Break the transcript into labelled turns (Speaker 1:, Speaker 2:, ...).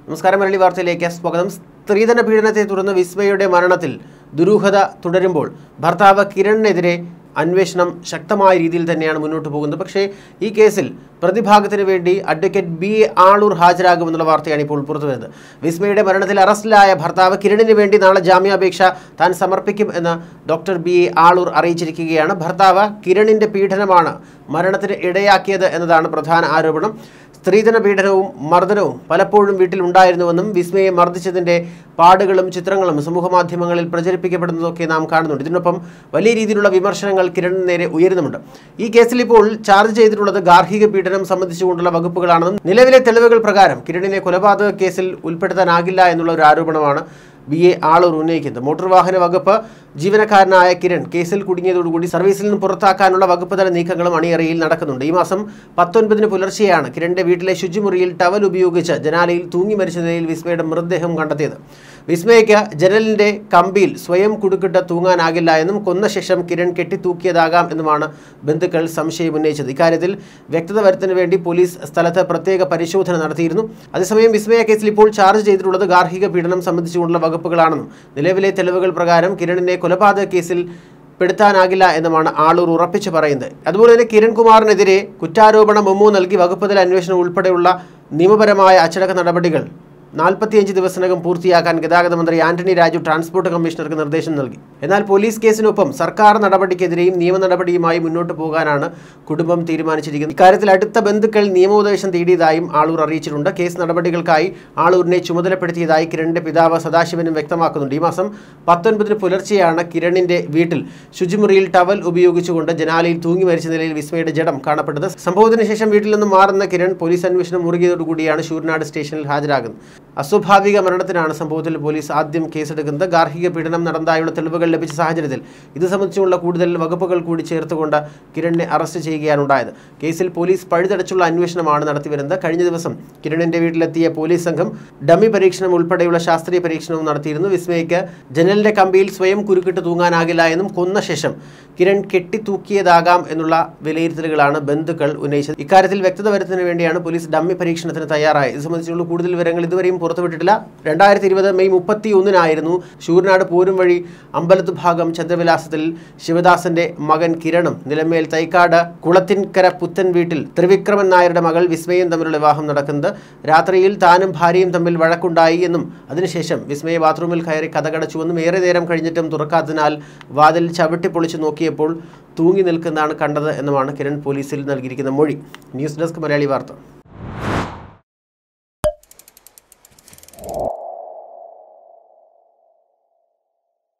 Speaker 1: നമസ്കാരം മലയാളി വാർത്തയിലേക്ക് സ്വാഗതം സ്ത്രീധന പീഡനത്തെ തുടർന്ന് വിസ്മയുടെ മരണത്തിൽ ദുരൂഹത തുടരുമ്പോൾ ഭർത്താവ് കിരണിനെതിരെ അന്വേഷണം ശക്തമായ രീതിയിൽ തന്നെയാണ് മുന്നോട്ട് പോകുന്നത് പക്ഷേ ഈ കേസിൽ പ്രതിഭാഗത്തിന് വേണ്ടി അഡ്വക്കേറ്റ് ബി എ ആളൂർ ഹാജരാകുമെന്നുള്ള വാർത്തയാണ് ഇപ്പോൾ പുറത്തുവരുന്നത് വിസ്മയുടെ മരണത്തിൽ അറസ്റ്റിലായ ഭർത്താവ് കിരണിന് വേണ്ടി നാളെ ജാമ്യാപേക്ഷ താൻ സമർപ്പിക്കും എന്ന് ഡോക്ടർ ബി എ ആളൂർ അറിയിച്ചിരിക്കുകയാണ് ഭർത്താവ് കിരണിൻ്റെ പീഡനമാണ് മരണത്തിന് ഇടയാക്കിയത് എന്നതാണ് പ്രധാന ആരോപണം സ്ത്രീധന പീഡനവും മർദ്ദനവും പലപ്പോഴും വീട്ടിലുണ്ടായിരുന്നുവെന്നും വിസ്മയെ മർദ്ദിച്ചതിൻ്റെ പാടുകളും ചിത്രങ്ങളും സമൂഹമാധ്യമങ്ങളിൽ പ്രചരിപ്പിക്കപ്പെടുന്നതൊക്കെ നാം കാണുന്നുണ്ട് ഇതിനൊപ്പം വലിയ രീതിയിലുള്ള വിമർശനങ്ങൾ കിരണിന് നേരെ ഉയരുന്നുമുണ്ട് ഈ കേസിൽ ഇപ്പോൾ ചാർജ് ചെയ്തിട്ടുള്ളത് ഗാർഹിക പീഡനം സംബന്ധിച്ചുകൊണ്ടുള്ള വകുപ്പുകളാണെന്നും നിലവിലെ തെളിവുകൾ പ്രകാരം കിരണിനെ കൊലപാതക കേസിൽ ഉൾപ്പെടുത്താനാകില്ല എന്നുള്ള ഒരു ആരോപണമാണ് ബി എ ആളൂർ ഉന്നയിക്കുന്നത് മോട്ടോർ വാഹന വകുപ്പ് ജീവനക്കാരനായ കിരൺ കേസിൽ കുടുങ്ങിയതോടുകൂടി സർവീസിൽ നിന്ന് പുറത്താക്കാനുള്ള വകുപ്പ് തല നീക്കങ്ങളും അണിയറയിൽ നടക്കുന്നുണ്ട് ഈ മാസം പത്തൊൻപതിന് പുലർച്ചെയാണ് കിരണിന്റെ വീട്ടിലെ ശുചിമുറിയിൽ ടവൽ ഉപയോഗിച്ച് ജനാലയിൽ തൂങ്ങി മരിച്ച നിലയിൽ വിസ്മയുടെ മൃതദേഹം കണ്ടെത്തിയത് വിസ്മയയ്ക്ക് ജനലിന്റെ കമ്പിയിൽ സ്വയം കുടുക്കിട്ട് തൂങ്ങാനാകില്ല എന്നും കൊന്ന ശേഷം കിരൺ കെട്ടിത്തൂക്കിയതാകാം എന്നുമാണ് ബന്ധുക്കൾ സംശയം ഉന്നയിച്ചത് ഇക്കാര്യത്തിൽ വ്യക്തത വരുത്തുന്നതിന് വേണ്ടി പോലീസ് സ്ഥലത്ത് പ്രത്യേക പരിശോധന നടത്തിയിരുന്നു അതേസമയം വിസ്മയ കേസിൽ ഇപ്പോൾ ചാർജ് ചെയ്തിട്ടുള്ളത് ഗാർഹിക പീഡനം സംബന്ധിച്ചുകൊണ്ടുള്ള വകുപ്പുകളാണെന്നും നിലവിലെ തെളിവുകൾ പ്രകാരം കിരണിനെ കൊലപാതക കേസിൽ പെടുത്താനാകില്ല എന്നുമാണ് ആളൂർ ഉറപ്പിച്ചു പറയുന്നത് അതുപോലെ തന്നെ കിരൺകുമാറിനെതിരെ കുറ്റാരോപണ മെമ്മോ നൽകി വകുപ്പ് തല അന്വേഷണം ഉൾപ്പെടെയുള്ള നിയമപരമായ അച്ചടക്ക നടപടികൾ നാൽപ്പത്തിയഞ്ച് ദിവസത്തിനകം പൂർത്തിയാക്കാൻ ഗതാഗത മന്ത്രി ആന്റണി രാജു ട്രാൻസ്പോർട്ട് കമ്മീഷണർക്ക് നിർദ്ദേശം നൽകി എന്നാൽ പോലീസ് കേസിനൊപ്പം സർക്കാർ നടപടിക്കെതിരെയും നിയമ നടപടിയുമായി മുന്നോട്ട് പോകാനാണ് കുടുംബം തീരുമാനിച്ചിരിക്കുന്നത് ഇക്കാര്യത്തിൽ അടുത്ത ബന്ധുക്കൾ നിയമോപദേശം തേടിയതായും ആളൂർ അറിയിച്ചിട്ടുണ്ട് കേസ് നടപടികൾക്കായി ആളൂരിനെ ചുമതലപ്പെടുത്തിയതായി കിരണിന്റെ പിതാവ് സദാശിവനും വ്യക്തമാക്കുന്നുണ്ട് ഈ മാസം പത്തൊൻപതിന് പുലർച്ചെയാണ് കിരണിന്റെ വീട്ടിൽ ശുചിമുറിയിൽ ടവൽ ഉപയോഗിച്ചുകൊണ്ട് ജനാലയിൽ തൂങ്ങി മരിച്ച നിലയിൽ വിസ്മയുടെ ജഡം കാണപ്പെട്ടത് സംഭവത്തിന് ശേഷം വീട്ടിൽ നിന്ന് മാറുന്ന കിരൺ പോലീസ് അന്വേഷണം മുറുകിയതോടുകൂടിയാണ് ശൂരനാട് സ്റ്റേഷനിൽ ഹാജരാകുന്നത് അസ്വാഭാവിക മരണത്തിനാണ് സംഭവത്തിൽ പോലീസ് ആദ്യം കേസെടുക്കുന്നത് ഗാർഹിക പീഡനം നടന്നതായുള്ള തെളിവുകൾ ലഭിച്ച സാഹചര്യത്തിൽ ഇത് സംബന്ധിച്ചുള്ള കൂടുതൽ വകുപ്പുകൾ കൂടി ചേർത്തുകൊണ്ട് കിരണിനെ അറസ്റ്റ് ചെയ്യുകയാണ് ഉണ്ടായത് കേസിൽ പോലീസ് പഴുതടച്ചുള്ള അന്വേഷണമാണ് നടത്തിവരുന്നത് കഴിഞ്ഞ ദിവസം കിരണിന്റെ വീട്ടിലെത്തിയ പോലീസ് സംഘം ഡമ്മി പരീക്ഷണം ഉൾപ്പെടെയുള്ള ശാസ്ത്രീയ പരീക്ഷണവും നടത്തിയിരുന്നു വിസ്മയയ്ക്ക് ജനലിന്റെ കമ്പിയിൽ സ്വയം കുരുക്കിട്ട് തൂങ്ങാനാകില്ല എന്നും കൊന്ന ശേഷം കിരൺ കെട്ടിത്തൂക്കിയതാകാം എന്നുള്ള വിലയിരുത്തലുകളാണ് ബന്ധുക്കൾ ഉന്നയിച്ചത് ഇക്കാര്യത്തിൽ വ്യക്തത വരുത്തുന്നതിന് വേണ്ടിയാണ് പോലീസ് ഡമ്മി പരീക്ഷണത്തിന് തയ്യാറായത് ഇത് സംബന്ധിച്ചുള്ള കൂടുതൽ വിവരങ്ങൾ ഇതുവരെയും പുറത്തുവിട്ടിട്ടില്ല രണ്ടായിരത്തി ഇരുപത് മെയ് മുപ്പത്തി ഒന്നിനായിരുന്നു ശൂരനാട് പോരും വഴി അമ്പലത്ത് ഭാഗം ചന്ദ്രവിലാസത്തിൽ ശിവദാസന്റെ മകൻ കിരണും നിലമേൽ തൈക്കാട് കുളത്തിൻകര പുത്തൻ വീട്ടിൽ ത്രിവിക്രമൻ നായരുടെ മകൾ വിസ്മയും തമ്മിലുള്ള വിവാഹം നടക്കുന്നത് രാത്രിയിൽ താനും ഭാര്യയും തമ്മിൽ വഴക്കുണ്ടായി എന്നും അതിനുശേഷം വിസ്മയ ബാത്റൂമിൽ കയറി കഥകടച്ചുവെന്നും ഏറെ നേരം കഴിഞ്ഞിട്ടും തുറക്കാത്തതിനാൽ വാതിൽ ചവിട്ടി പൊളിച്ചു നോക്കിയപ്പോൾ തൂങ്ങി നിൽക്കുന്നതാണ് കണ്ടത് എന്നുമാണ് കിരൺ പോലീസിൽ നൽകിയിരിക്കുന്ന മൊഴി ന്യൂസ് ഡെസ്ക് മലയാളി വാർത്ത